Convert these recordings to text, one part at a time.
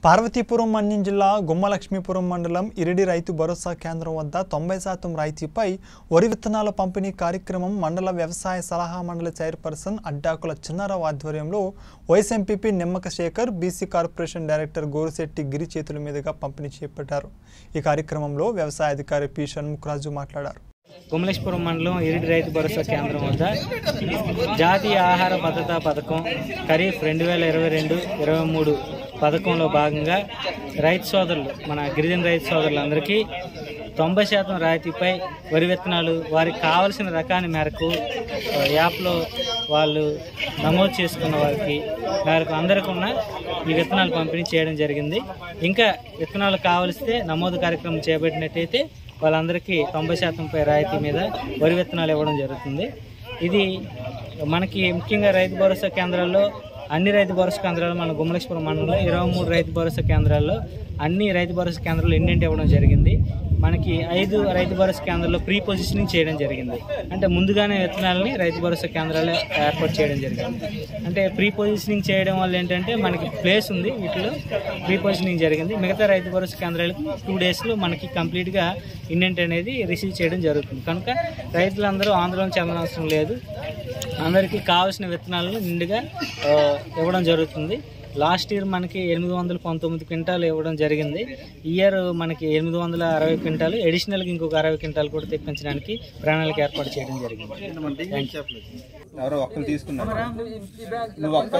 పార్వతీపురం మన్యం జిల్లా గుమ్మలక్ష్మీపురం మండలం ఇరిడి రైతు భరోసా కేంద్రం వద్ద తొంభై శాతం రాయితీపై వరి విత్తనాల పంపిణీ కార్యక్రమం మండల వ్యవసాయ సలహా మండలి చైర్పర్సన్ అడ్డాకుల చిన్నారావు ఆధ్వర్యంలో vice MPP Nimmaka Sekhar BC corporation director Gorusetti Giri చేతుల మీదుగా పంపిణీ చేపట్టారు ఈ కార్యక్రమంలో వ్యవసాయ అధికారి పి షణ్ముఖరాజు మాట్లాడారు కుమలేశ్వరం మండలం ఇరిడి రైతు భరోసా కేంద్రం వద్ద జాతీయ ఆహార భద్రతా పథకం ఖరీఫ్ రెండు వేల ఇరవై రెండు ఇరవై మూడు పథకంలో భాగంగా రైతు సోదరులు మన గిరిజన రైతు సోదరులందరికీ తొంభై శాతం రాయితీపై వరి విత్తనాలు వారికి కావలసిన రకాన్ని మేరకు ఆ, యాప్లో వాళ్ళు నమోదు చేసుకున్న వారికి మేరకు అందరికీ ఉన్న ఈ విత్తనాలు పంపిణీ చేయడం జరిగింది ఇంకా విత్తనాలు కావలిస్తే నమోదు కార్యక్రమం చేపట్టినట్టయితే వాళ్ళందరికీ తొంభై శాతం పై రాయితీ మీద వరి విత్తనాలు ఇవ్వడం జరుగుతుంది ఇది మనకి ముఖ్యంగా రైతు భరోసా కేంద్రాల్లో అన్ని రైతు భరోసా కేంద్రాలు మన గుమ్మలక్ష్పురం మండలంలో ఇరవై మూడు రైతు భరోసా కేంద్రాల్లో అన్ని రైతు భరోసా కేంద్రాలు ఎన్నింటి ఇవ్వడం జరిగింది మనకి ఐదు రైతు భరోసా కేంద్రాల్లో ప్రీ పొజిషనింగ్ చేయడం జరిగింది అంటే ముందుగానే విత్తనాలని రైతు భరోసా కేంద్రాలు ఏర్పాటు చేయడం జరిగింది అంటే ప్రీ పొజిషనింగ్ చేయడం వల్ల ఏంటంటే మనకి ప్లేస్ ఉంది వీటిలో ప్రీ పొజిషనింగ్ జరిగింది మిగతా రైతు భరోసా కేంద్రాలకు టూ డేస్లో మనకి కంప్లీట్గా ఇండెంట్ అనేది రిసీవ్ చేయడం జరుగుతుంది కనుక రైతులందరూ ఆందోళన చెందనవసరం లేదు అందరికీ కావాల్సిన విత్తనాలను నిండుగా ఆ, ఇవ్వడం జరుగుతుంది లాస్ట్ ఇయర్ మనకి ఎనిమిది వందల పంతొమ్మిది క్వింటాలు ఇవ్వడం జరిగింది ఈ ఇయర్ మనకి ఎనిమిది వందల అరవై క్వింటాలు అడిషనల్గా ఇంకొక అరవై క్వింటాలు కూడా తెప్పించడానికి ప్రణాళిక ఏర్పాటు చేయడం జరిగింది Thank you. ఎవరో ఒక్కరు తీసుకున్నారు నువ్వు ఒక్క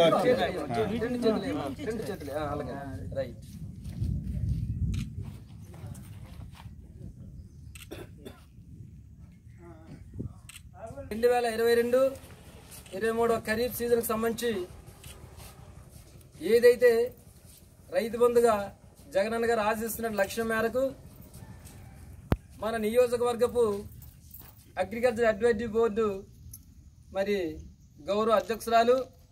రెండు వేల ఇరవై రెండు ఇరవై మూడో ఖరీఫ్ సీజన్కి సంబంధించి ఏదైతే రైతు బంధుగా జగనన్న గారు ఆశిస్తున్న లక్ష్యం మేరకు మన నియోజకవర్గపు అగ్రికల్చర్ అడ్వైజరీ బోర్డు మరి గౌరవ అధ్యక్షురాలు